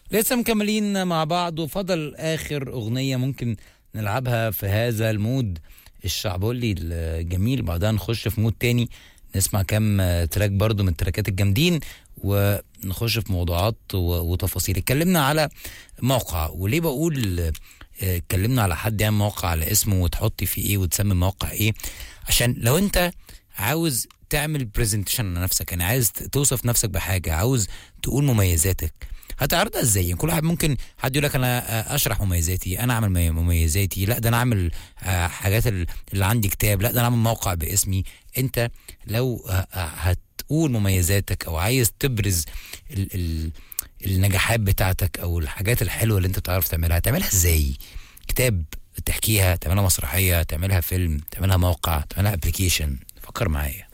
لسه مكملين مع بعض وفضل اخر اغنيه ممكن نلعبها في هذا المود الشعبولي الجميل بعدها نخش في مود تاني نسمع كام تراك برضو من التراكات الجامدين ونخش في موضوعات و- وتفاصيل اتكلمنا على موقع وليه بقول آه، اتكلمنا على حد يعمل موقع على اسمه وتحطي فيه ايه وتسمي الموقع ايه عشان لو انت عاوز تعمل برزنتيشن على نفسك يعني عايز توصف نفسك بحاجه عاوز تقول مميزاتك هتعرضها ازاي يعني كل واحد ممكن حد يقول لك انا آه، اشرح مميزاتي انا اعمل مي- مميزاتي لا ده انا اعمل آه، حاجات ال- اللي عندي كتاب لا ده انا اعمل موقع باسمي انت لو آه، آه، هتقول مميزاتك او عايز تبرز ال ال النجاحات بتاعتك او الحاجات الحلوه اللي انت بتعرف تعملها تعملها ازاي كتاب تحكيها تعملها مسرحيه تعملها فيلم تعملها موقع تعملها ابلكيشن فكر معايا